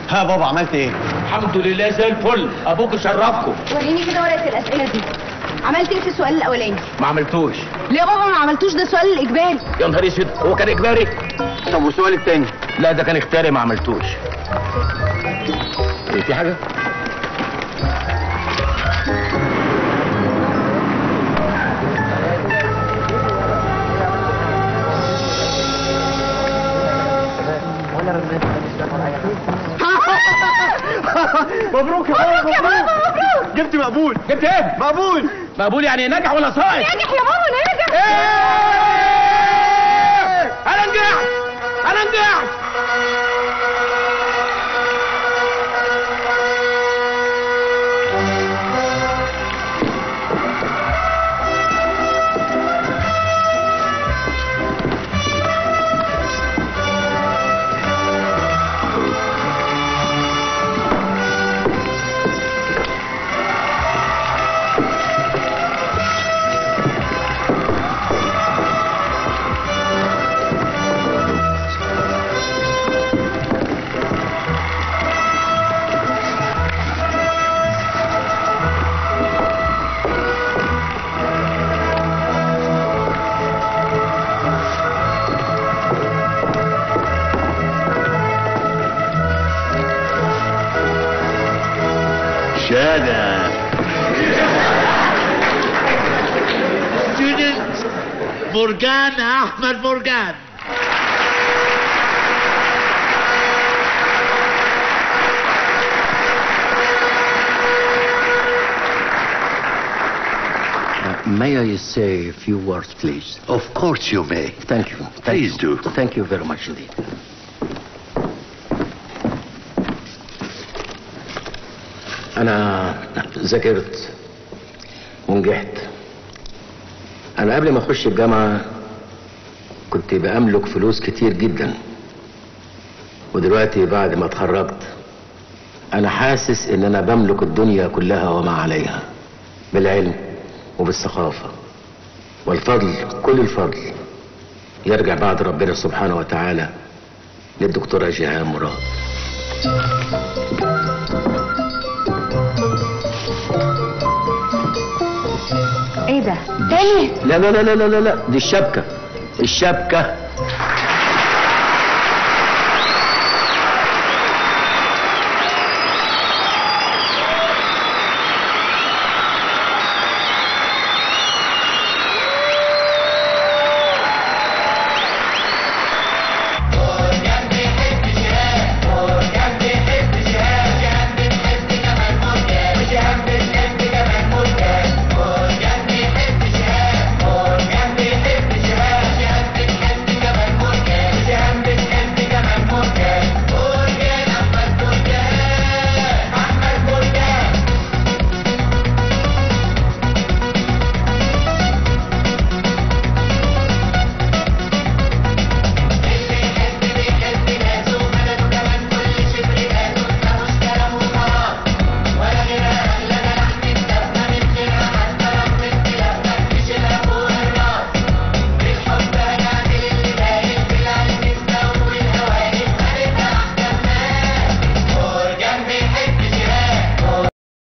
ها بابا عملت ايه الحمد لله زي الفل ابوك شرفكم وريني كده ورقه الاسئله دي عملت ايه في السؤال الاولاني ما عملتوش ليه يا بابا ما عملتوش ده سؤال الاجباري يا نهار اسود هو كان اجباري طب والسؤال التاني لا ده كان اختياري ما عملتوش ايه في حاجه مبروك يا بابا مبروك جبت مقبول جبت ايه مقبول مقبول يعني ناجح ولا ساقط ناجح يا بابا ناجح ايه انا نجحت انا نجحت شهادة student مرجان احمد مرجان May I say a few words, please? Of course you may. Thank you. Thank Please you. do. Thank you very much indeed. أنا ذاكرت ونجحت. أنا قبل ما أخش الجامعة كنت بأملك فلوس كتير جدا. ودلوقتي بعد ما اتخرجت أنا حاسس إن أنا بملك الدنيا كلها وما عليها. بالعلم وبالثقافة والفضل كل الفضل يرجع بعد ربنا سبحانه وتعالى للدكتورة جيهان مراد ايه ده تاني لا لا لا لا لا لا دي الشبكة الشبكة